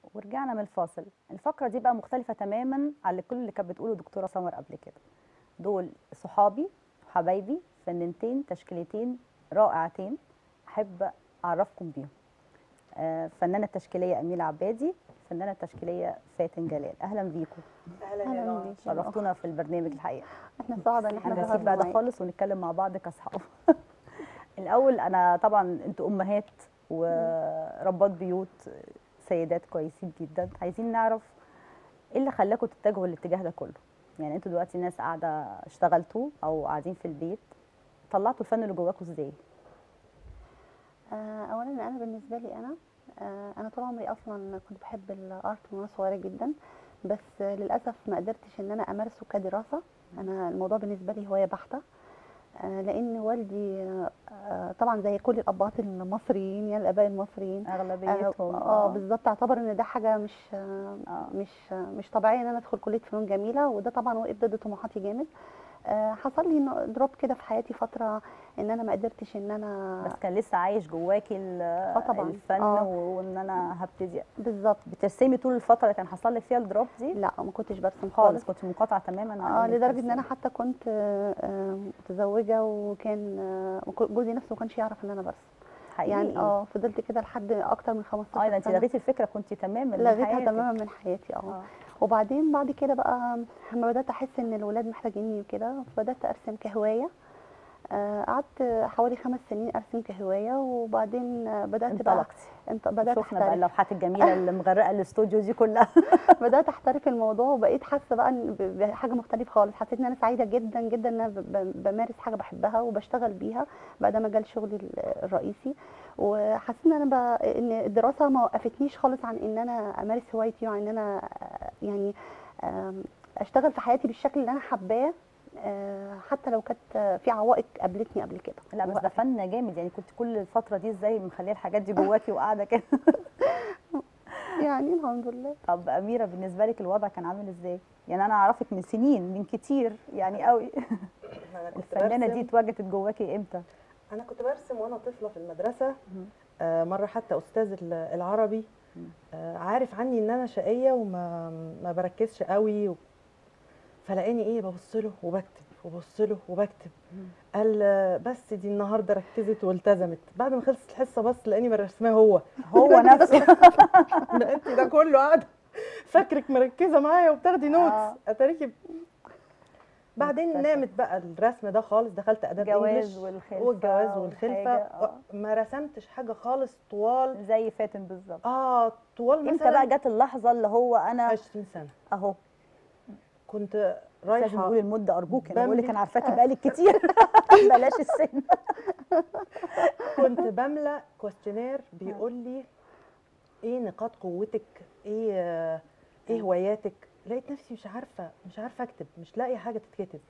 ورجعنا من الفاصل الفقرة دي بقى مختلفة تماما عن كل اللي كانت بتقوله دكتورة سمر قبل كده دول صحابي وحبايبي فنانتين تشكيلتين رائعتين أحب أعرفكم بيهم آه، فنانة تشكيلية أميلة عبادي فنانة تشكيلية فاتن جلال أهلا بيكم اهلا يا أهلاً نهى بيك. شرفتونا في البرنامج الحقيقة احنا سعداء ان احنا احنا هنسيب ظهرنا بقى ده معاك. خالص ونتكلم مع بعض كاصحاب الاول انا طبعا انتوا امهات وربات بيوت سيدات كويسين جدا عايزين نعرف ايه اللي خلاكم تتجهوا الاتجاه ده كله يعني انتوا دلوقتي ناس قاعده اشتغلتوا او قاعدين في البيت طلعتوا الفن اللي جواكم ازاي آه، اولا انا بالنسبه لي انا آه، انا طول عمري اصلا كنت بحب الارت من وانا صغيره جدا بس آه، للاسف ما قدرتش ان انا امارسه كدراسه انا الموضوع بالنسبه لي هوايه بحته آه، لان والدي آه، آه، طبعا زي كل الاباء المصريين يعني الاباء المصريين اغلبيتهم اه بالظبط اعتبر ان ده حاجه مش آه، آه. مش آه، مش طبيعيه ان انا ادخل كليه فنون جميله وده طبعا وقف ضد طموحاتي جامد آه، حصل لي دروب كده في حياتي فتره ان انا ما قدرتش ان انا بس كان لسه عايش جواكي ال- آه طبعاً. الفن آه. وان انا هبتدي بالظبط بترسمي طول الفتره اللي كان حصل لك فيها الدروب دي لا ما كنتش برسم خالص خالص كنت منقطعه تماما عن اه إنك لدرجه ان انا ترسمي. حتى كنت آه، آه، متزوجه وكان آه، وك- جوزي نفسه ما كانش يعرف ان انا برسم حقيقي يعني اه فضلت كده لحد اكتر من 15 اه ده انت سنه لغيتي الفكره كنت تماما من لغيتها حياتك. تماما من حياتي اه اه وبعدين بعد كده بقى لما بدات احس ان الولاد محتاجيني وكده فبدات ارسم كهوايه آه، قعدت حوالي خمس سنين ارسم كهوايه وبدين آه، بدات بقى انطلقتي انت بدات شفنا بقى احترف اللوحات الجميله اللي مغرقه الاستوديو دي كلها بدات احترف الموضوع وبقيت حاسه بقى إن ب- بحاجه مختلفه خالص حسيت ان انا سعيده جدا جدا ان انا ب- ب- بمارس حاجه بحبها وبشتغل بيها بقى ده مجال شغلي ال- الرئيسي وحسيت ان انا ب... ان الدراسه ما وقفتنيش خالص عن ان انا امارس هوايتي وعن ان انا آه، يعني آم، اشتغل في حياتي بالشكل اللي انا حباه آه، حتى لو كانت في عوائق قابلتني قبل كده لا بس ده وقفت. فن جامد يعني كنت كل الفتره دي ازاي مخليه الحاجات دي جواكي وقاعده كده يعني الحمد لله طب اميره بالنسبه لك الوضع كان عامل ازاي يعني انا اعرفك من سنين من كتير يعني قوي انا كنت الفنانه دي برسم اتواجدت جواكي امتى انا كنت برسم وانا طفله في المدرسه مم. آه مره حتى استاذ ال- العربي مم. آه عارف عني ان انا شقيه وما ما بركزش قوي و... فلاقيني ايه ببص له وبكتب وببص له وبكتب مم. قال آه، بس دي النهارده ركزت والتزمت بعد ما خلصت الحصه بص لاني برسمها هو هو نفسه ده انت ده كله قاعده فاكرك مركزه معايا وبتاخدي نوتس آه. اتاريكي بعدين مبتسم. نامت بقى الرسم ده خالص دخلت اداب الجواز انجلش والخلفه والجواز والخلفه والحاجة، آه. ما رسمتش حاجه خالص طوال زي فاتن بالظبط اه طوال امتى مثلا بقى جت اللحظه اللي هو انا 20 سنه اهو كنت مش لازم رايحه نقول المده ارجوك انا بقول لك بملي- انا عارفاكي بقالك كتير بلاش السن كنت بملى كويستشنير بيقول لي ايه نقاط قوتك ايه آه، ايه هواياتك لقيت نفسي مش عارفه مش عارفه اكتب مش لاقيه حاجه تتكتب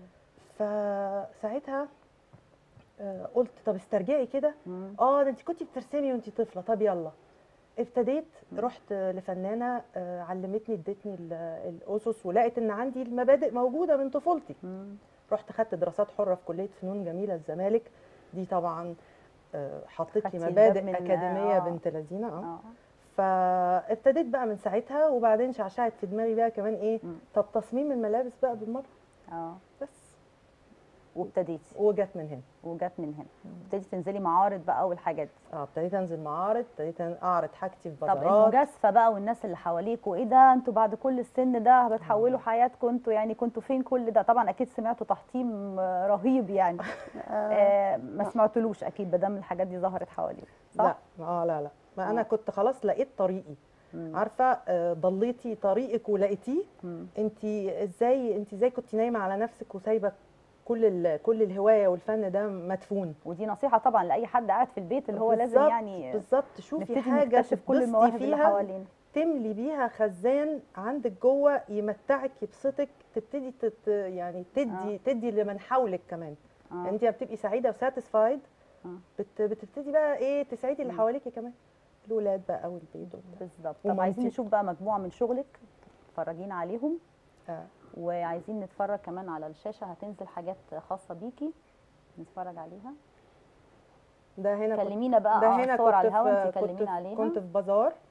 فساعتها آه، قلت طب استرجعي كده مم. اه ده انت كنتي بترسمي وانت طفله طب يلا ابتديت رحت لفنانه آه، علمتني ادتني ال- الاسس ولقيت ان عندي المبادئ موجوده من طفولتي مم. رحت خدت دراسات حره في كليه فنون جميله الزمالك دي طبعا آه، حطت خدتي لي الباب مبادئ من- اكاديميه آه. بنت لذينه اه اه فابتديت بقى من ساعتها وبعدين شعشعت في دماغي بقى كمان ايه مم. طب تصميم الملابس بقى بالمره اه بس وابتديتي وجت من هنا وجت من هنا ابتديتي تنزلي معارض بقى والحاجات دي اه ابتديت انزل معارض ابتديت اعرض حاجتي في طب بازارات المجازفه بقى والناس اللي حواليكوا ايه ده انتوا بعد كل السن ده بتحولوا حياتكم انتوا يعني كنتوا فين كل ده طبعا اكيد سمعتوا تحطيم آه، رهيب يعني آه، آه ما سمعتولوش اكيد بدل الحاجات دي ظهرت حواليك صح لا اه لا لا ما انا آه. كنت خلاص لقيت طريقي مم. عارفه آه، ضليتي طريقك ولقيتيه مم. انت ازاي انت ازاي كنت نايمه على نفسك وسايبه كل ال- كل الهوايه والفن ده مدفون ودي نصيحه طبعا لاي حد قاعد في البيت اللي هو لازم بالظبط- يعني بالظبط شوفي نبتدي حاجه نكتشف كل تتبسطي المواهب اللي فيها حوالينا تملي بيها خزان عندك جوه يمتعك يبسطك تبتدي تت يعني تدي آه. تدي لمن حولك كمان آه. يعني انت لما بتبقي سعيده وساتيسفايد آه. بت بتبتدي بقى ايه تسعدي اللي مم. حواليكي كمان الولاد بقى والبيت وبتاع بالظبط طب ومامتي. عايزين نشوف بقى مجموعه من شغلك تتفرجين عليهم آه. وعايزين نتفرج كمان على الشاشه هتنزل حاجات خاصه بيكي نتفرج عليها ده هنا كنت كلمينا بقى ده اه هنا صور على كنت في- الهوا انت كنت كلمينا في- عليها كنت في بازار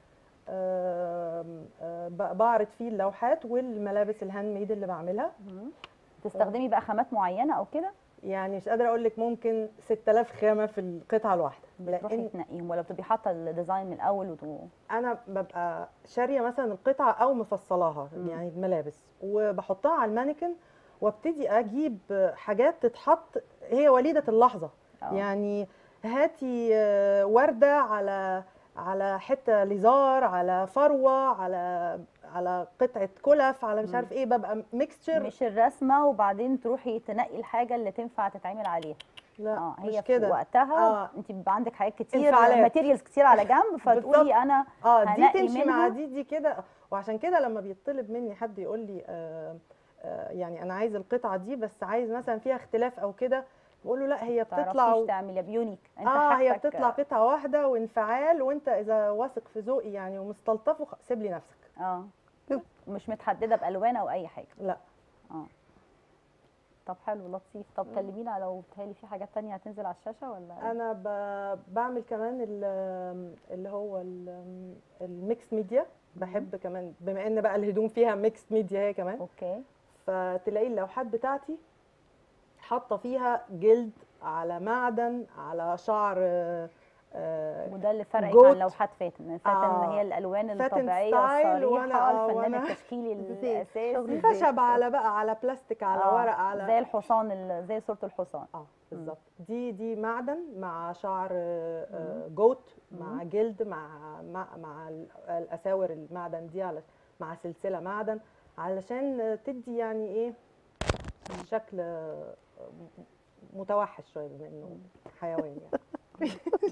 آم، آه، ب- بعرض فيه اللوحات والملابس الهاند ميد اللي بعملها مم. تستخدمي بقى خامات معينه او كده يعني مش قادره اقول لك ممكن 6000 خامه في القطعه الواحده بتروحي لان تنقيهم ولا بتبقي حاطه الديزاين من الاول وتو... انا ببقى شاريه مثلا القطعه او مفصلاها مم. يعني الملابس وبحطها على المانيكن وابتدي اجيب حاجات تتحط هي وليده اللحظه آه. يعني هاتي آه، ورده على على حته ليزار على فروه على على قطعه كلف على مش مم. عارف ايه ببقى ميكستشر مش الرسمه وبعدين تروحي تنقي الحاجه اللي تنفع تتعمل عليها لا اه مش هي في كده وقتها آه. انت بيبقى عندك حاجات كتير انفعالات. ماتيريالز كتير على جنب فتقولي بالظبط. انا اه دي هنقي تمشي مع منها. دي دي كده وعشان كده لما بيطلب مني حد يقول لي آه آه يعني انا عايز القطعه دي بس عايز مثلا فيها اختلاف او كده بقول له لا هي بتطلع تعرفيش و... تعملي بيونيك انت اه هي حاجتك- بتطلع قطعه واحده وانفعال وانت اذا واثق في ذوقي يعني ومستلطفه خ- سيب لي نفسك اه مش متحدده بالوان او اي حاجه لا اه طب حلو لطيف طب كلمينا لو بتهيألي في حاجات تانية هتنزل على الشاشه ولا انا ب... بعمل كمان ال- اللي هو ال- الميكس ميديا بحب كمان بما ان بقى الهدوم فيها ميكس ميديا هي كمان اوكي فتلاقي اللوحات بتاعتي حاطه فيها جلد على معدن على شعر آه، آه، وده اللي فرقك جوت. عن لوحات فاتن فاتن آه. هي الالوان فاتن الطبيعيه ستايل الصريحه وأنا- الفنان وأنا- التشكيلي زي الاساسي شغل زي- خشب على بقى على بلاستيك على آه، ورق على زي الحصان ال- زي صوره الحصان اه بالظبط دي دي معدن مع شعر آه، آه، جوت مع جلد مع مع, مع ال- الاساور المعدن دي على مع سلسله معدن علشان آه، تدي يعني ايه شكل آه، متوحش شويه بما انه حيوان يعني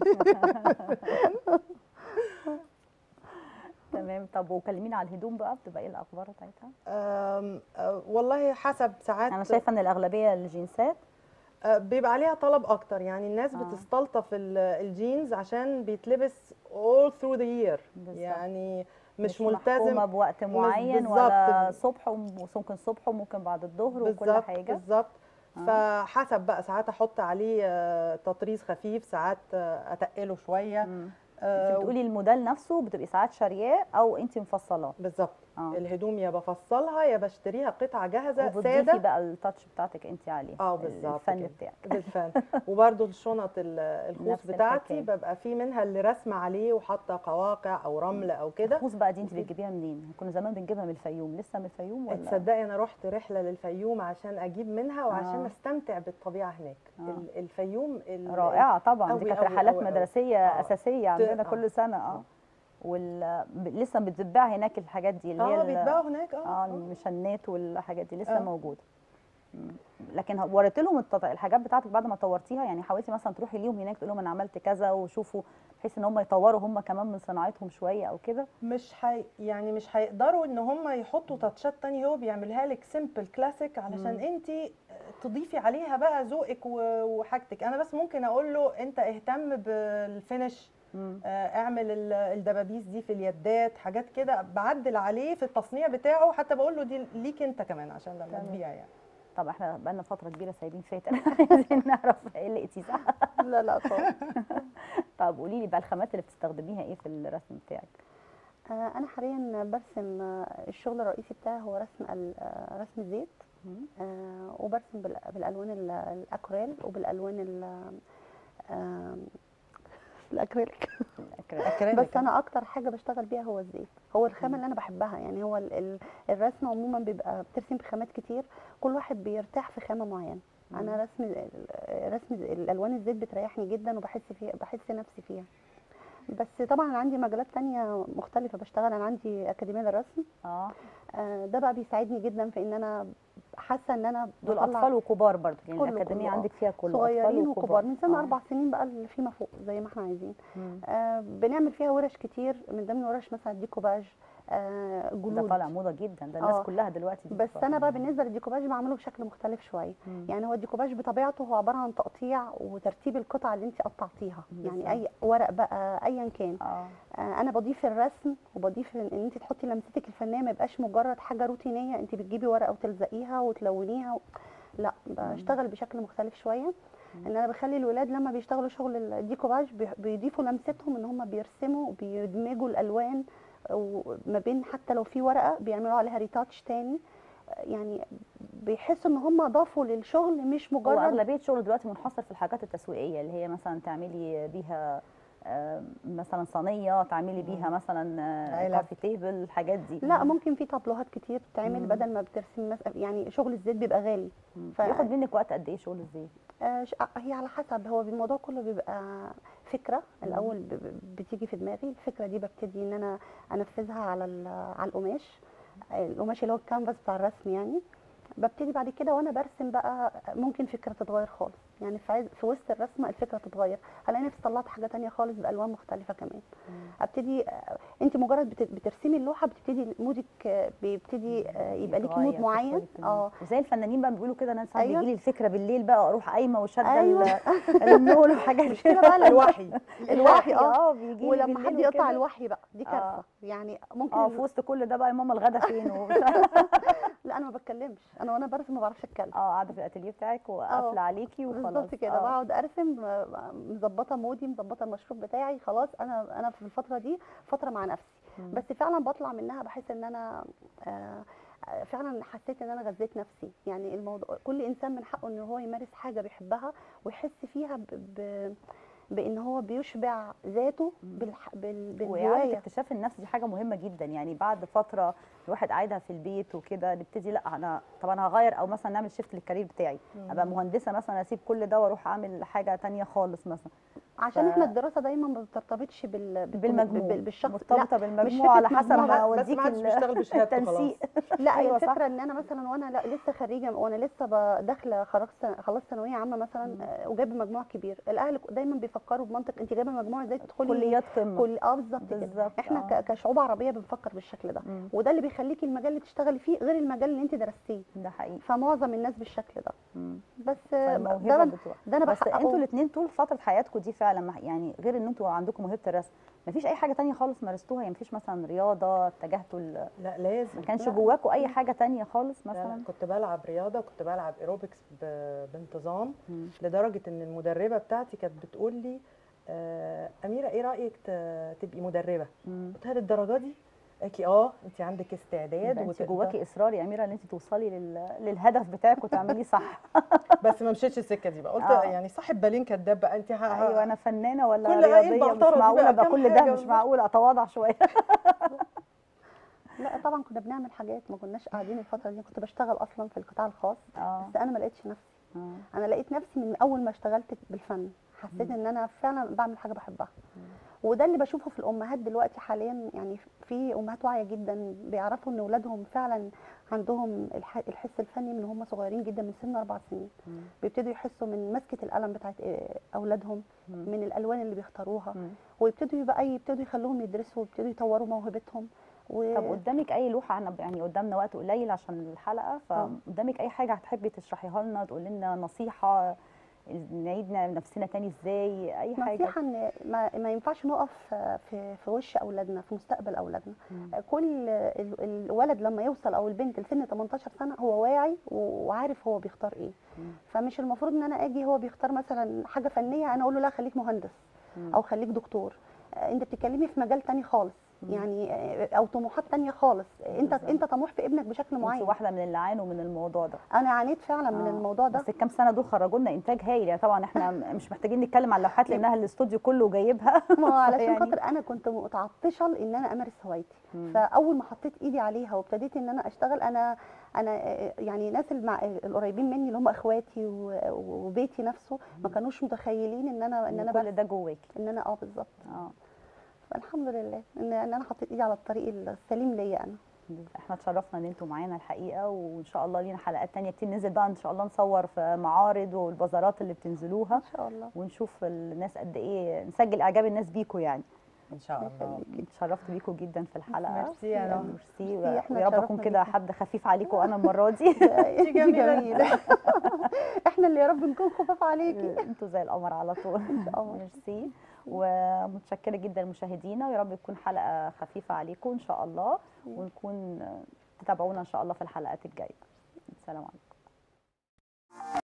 تمام طب وكلمينا على الهدوم بقى بتبقى ايه الاخبار بتاعتها آم، آه، والله حسب ساعات انا شايفه ان الاغلبيه الجينسات آه، بيبقى عليها طلب اكتر يعني الناس آه. بتستلطف ال- الجينز عشان بيتلبس all through the year بالظبط. يعني مش, محكومة ملتزم بوقت مش معين بالظبط. ولا صبح وممكن الصبح وممكن بعد الظهر وكل بالظبط حاجه بالظبط آه. فحسب بقى ساعات احط عليه آه، تطريز خفيف ساعات آه، اتقله شويه مم. آه، انت بتقولي الموديل نفسه بتبقي ساعات شارياه او انت مفصلاه بالظبط اه الهدوم يا بفصلها يا بشتريها قطعه جاهزه وبتضيفي ساده بقى التاتش بتاعتك انت عليه اه ال- بالظبط الفن كده. بتاعك بالفعل وبرده الشنط ال- الخوص نفس بتاعتي الحكاية. ببقى في منها اللي رسمه عليه وحاطه قواقع او رمل او كده الخوص بقى دي انت بتجيبيها منين كنا زمان بنجيبها من الفيوم لسه من الفيوم ولا تصدقي انا رحت رحله للفيوم عشان اجيب منها وعشان آه. استمتع بالطبيعه هناك آه. ال- الفيوم ال- رائعه طبعا دي أوي كانت أوي رحلات أوي أوي. مدرسيه آه. اساسيه عندنا آه. كل سنه اه وال ب- لسه بتتباع هناك الحاجات دي اللي هي اه ال- بيتباعوا هناك اه اه آه. المشنات والحاجات دي لسه آه. موجوده مم. لكن ه- وريت لهم التط- الحاجات بتاعتك بعد ما طورتيها يعني حاولتي مثلا تروحي ليهم هناك تقول لهم انا عملت كذا وشوفوا بحيث ان هم يطوروا هم كمان من صناعتهم شويه او كده مش حي... يعني مش هيقدروا ان هم يحطوا تاتشات تانية هو بيعملها لك سيمبل كلاسيك علشان مم. انت تضيفي عليها بقى ذوقك و- وحاجتك انا بس ممكن اقول له انت اهتم بالفينش مم. آه، اعمل ال- الدبابيس دي في اليدات حاجات كده بعدل عليه في التصنيع بتاعه حتى بقول له دي ليك انت كمان عشان لما تمام. تبيع يعني طب احنا بقالنا فتره كبيره سايبين فاتن عايزين نعرف ايه اللي لقيتيه صح لا لا خالص طب قولي لي بقى الخامات اللي بتستخدميها ايه في الرسم بتاعك آه، انا حاليا برسم آه، الشغل الرئيسي بتاعي هو رسم ال- آه، رسم الزيت مم. آه، وبرسم بال- بالالوان ال- الاكريل وبالالوان ال آم، الاكريليك الأكريليك. بس انا اكتر حاجه بشتغل بيها هو الزيت هو الخامه اللي انا بحبها يعني هو ال- ال- الرسم عموما بيبقى بترسم بخامات كتير كل واحد بيرتاح في خامه معينه انا رسم ال- رسم الالوان الزيت بتريحني جدا وبحس فيها بحس نفسي فيها بس طبعا أنا عندي مجالات تانية مختلفة بشتغل أنا عندي أكاديمية للرسم اه آه، ده بقى بيساعدني جدا في إن أنا حاسة إن أنا دول بطلع اطفال وكبار برضه يعني كله- الأكاديمية كله، آه. عندك فيها كله صغيرين أطفال وكبار من سن آه. أربع سنين بقى اللي فيما فوق زي ما احنا عايزين مم. آه بنعمل فيها ورش كتير من ضمن ورش مثلا ديكوباج آه ده جلود طالع موضة جدا ده الناس آه. كلها دلوقتي بس انا بقى بالنسبه للديكوباج بعمله بشكل مختلف شويه مم. يعني هو الديكوباج بطبيعته هو عباره عن تقطيع وترتيب القطع اللي انت قطعتيها بالظبط. يعني اي ورق بقى ايا كان اه آه انا بضيف الرسم وبضيف ان انت تحطي لمستك الفنيه ما يبقاش مجرد حاجه روتينيه انت بتجيبي ورقه وتلزقيها وتلونيها و... لا بشتغل بشكل مختلف شويه ان انا بخلي الولاد لما بيشتغلوا شغل الديكوباج بي- بيضيفوا لمستهم ان هم بيرسموا بيدمجوا الالوان وما بين حتى لو في ورقه بيعملوا عليها ريتاتش تاني يعني بيحسوا ان هم ضافوا للشغل مش هو مجرد اغلبيه الشغل دلوقتي منحصر في الحاجات التسويقيه اللي هي مثلا تعملي بيها آه، مثلا صينيه تعملي بيها مثلا علب. كافي تيبل الحاجات دي لا ممكن في طابلوهات كتير بتتعمل مم. بدل ما بترسم مثلا يعني شغل الزيت بيبقى غالي مم. ف- بياخد منك وقت قد ايه شغل الزيت آه، ش- آه، هي على حسب هو الموضوع كله بيبقى فكره الاول ب- ب- بتيجي في دماغي الفكره دي ببتدي ان انا انفذها على ال- على القماش آه، القماش اللي هو الكانفاس بتاع الرسم يعني ببتدي بعد كده وانا برسم بقى ممكن فكره تتغير خالص يعني في عز في وسط الرسمه الفكره تتغير هلاقي نفسي طلعت حاجه تانية خالص بالوان مختلفه كمان ابتدي آه، انت مجرد بت- بترسمي اللوحه بتبتدي مودك آه، بيبتدي آه، يبقى ليكي مود بيتغير، معين تدخلي في المود. اه وزي الفنانين بقى بيقولوا كده انا ساعات أيوة. بيجي لي الفكره بالليل بقى اروح قايمه وشاده أيوة. ال- النور وحاجات المشكله بقى لما الوحي الوحي اه اه بيجي لي ولما بالليل حد يقطع وكده. الوحي بقى دي كارثه آه. يعني ممكن اه ال- في وسط كل ده بقى يا ماما الغدا فين وبتاع. لا انا ما بتكلمش انا وانا برسم ما بعرفش اتكلم اه قاعده في الاتelier بتاعك وقافله عليكي وخلاص بالظبط كده آه. بقعد ارسم آه، مظبطه مودي مظبطه المشروب بتاعي خلاص انا انا في الفتره دي فتره مع نفسي مم. بس فعلا بطلع منها بحس ان انا آه، آه، فعلا حسيت ان انا غذيت نفسي يعني الموضوع كل انسان من حقه ان هو يمارس حاجه بيحبها ويحس فيها ب... ب... بان هو بيشبع ذاته بالح... بال... واعاده بالهوايه اكتشاف النفس دي حاجه مهمه جدا يعني بعد فتره الواحد قاعدها في البيت وكده نبتدي لا انا طب انا هغير او مثلا نعمل شيفت للكارير بتاعي ابقى مهندسه مثلا اسيب كل ده واروح اعمل حاجه تانية خالص مثلا عشان ف- احنا الدراسه دايما ما بترتبطش بال... بال- بالمجموع بال- بالشخص مرتبطه لا بالمجموع على فكرة حسب مجموع ما بس اوديك ما عادش ال- بيشتغل بشهادته خلاص التنسيق لا أيوة أيوة صح. الفكره ان انا مثلا وانا لا لسه خريجه وانا لسه ب- داخله خرجت خلصت ثانويه عامه مثلا آه، وجايبه مجموع كبير الاهل دايما بيفكروا بمنطق انت جايبه مجموع ازاي تدخلي كليات قمه كل اه بالظبط كده بالظبط، احنا آه. ك- كشعوب عربيه بنفكر بالشكل ده مم. وده اللي بيخليكي المجال اللي تشتغلي فيه غير المجال اللي انت درستيه ده حقيقي فمعظم الناس بالشكل ده مم. بس آه، فالموهبه ده بتوع ده انا بس بحققه انتوا الاثنين طول فتره حياتكم دي فعلا مع- يعني غير ان انتوا عندكم موهبه الرسم مفيش اي حاجه تانية خالص مارستوها يعني مفيش مثلا رياضه اتجهتوا ل- لا لازم ما كانش لا. جواكوا اي حاجه تانية خالص لا، لا، مثلا كنت بلعب رياضه كنت بلعب ايروبكس ب- بانتظام مم. لدرجه ان المدربه بتاعتي كانت بتقول لي آه، اميره ايه رايك ت- تبقي مدربه مم. قلت لها للدرجه دي قالت لي اه انت عندك استعداد يبقى انت وتقدر- جواكي اصرار يا اميره ان انت توصلي لل... للهدف بتاعك وتعملي صح بس ما مشيتش السكه دي بقى قلت آه. يعني صاحب بالين كداب بقى انت ه- ه- ايوه انا فنانه ولا كل عيل رياضيه مش بعترض دي معقوله بقى بقى كام كل ده حاجة مش بالظبط. معقول اتواضع شويه لا طبعا كنا بنعمل حاجات ما كناش قاعدين الفتره دي كنت بشتغل اصلا في القطاع الخاص اه بس انا ما لقيتش نفسي آه. انا لقيت نفسي من اول ما اشتغلت بالفن حسيت ان انا فعلا بعمل حاجه بحبها وده اللي بشوفه في الامهات دلوقتي حاليا يعني في امهات واعيه جدا بيعرفوا ان اولادهم فعلا عندهم الح- الحس الفني من هم صغيرين جدا من سن اربع سنين مم. بيبتدوا يحسوا من مسكه القلم بتاعت آه، اولادهم مم. من الالوان اللي بيختاروها مم. ويبتدوا يبقى يبتدوا يخلوهم يدرسوا ويبتدوا يطوروا موهبتهم و... طب قدامك اي لوحه انا يعني قدامنا وقت قليل عشان الحلقه آه. فقدامك اي حاجه هتحبي تشرحيها لنا تقولي لنا نصيحه نعيد نفسنا تاني ازاي اي حاجه نصيحة ان ما, ما ينفعش نقف في في وش اولادنا في مستقبل اولادنا مم. كل ال- الولد لما يوصل او البنت لسن 18 سنة هو واعي وعارف هو بيختار ايه مم. فمش المفروض ان انا اجي هو بيختار مثلا حاجة فنية انا اقول له لا خليك مهندس مم. او خليك دكتور آه، انت بتتكلمي في مجال تاني خالص مم. يعني آه، او طموحات تانية خالص انت بالظبط. انت طموح في ابنك بشكل انت معين واحده من اللي عانوا من الموضوع ده انا عانيت فعلا من آه. الموضوع ده بس الكام سنه دول خرجوا لنا انتاج هايل يعني طبعا احنا مش محتاجين نتكلم على اللوحات لانها الاستوديو كله جايبها ما هو علشان يعني- خاطر انا كنت متعطشه ان انا امارس هوايتي مم. فاول ما حطيت ايدي عليها وابتديت ان انا اشتغل انا انا آه، يعني ناس المع... القريبين مني اللي هم اخواتي و- وبيتي نفسه ما كانوش متخيلين ان انا ان ان انا كل بس ده جواكي ان انا اه بالظبط اه فالحمد لله ان ان انا حطيت ايدي على الطريق السليم ليا انا احنا اتشرفنا ان انتوا معانا الحقيقه وان شاء الله لينا حلقات تانية كتير ننزل بقى ان شاء الله نصور في معارض والبازارات اللي بتنزلوها ان شاء الله ونشوف الناس قد ايه نسجل اعجاب الناس بيكوا يعني ان شاء الله اتشرفت بيكوا جدا في الحلقه ميرسي يا نهى. ميرسي ميرسي، إحنا ويا رب اكون اتشرفنا كده بيكوا. حد خفيف عليكم انا المره دي دي جميلة. جميله احنا اللي يا رب نكون خفاف عليكي انتوا زي القمر على طول قمر. ميرسي ومتشكره جدا لمشاهدينا ويا رب تكون حلقه خفيفه عليكم ان شاء الله ونكون تتابعونا ان شاء الله في الحلقات الجايه السلام عليكم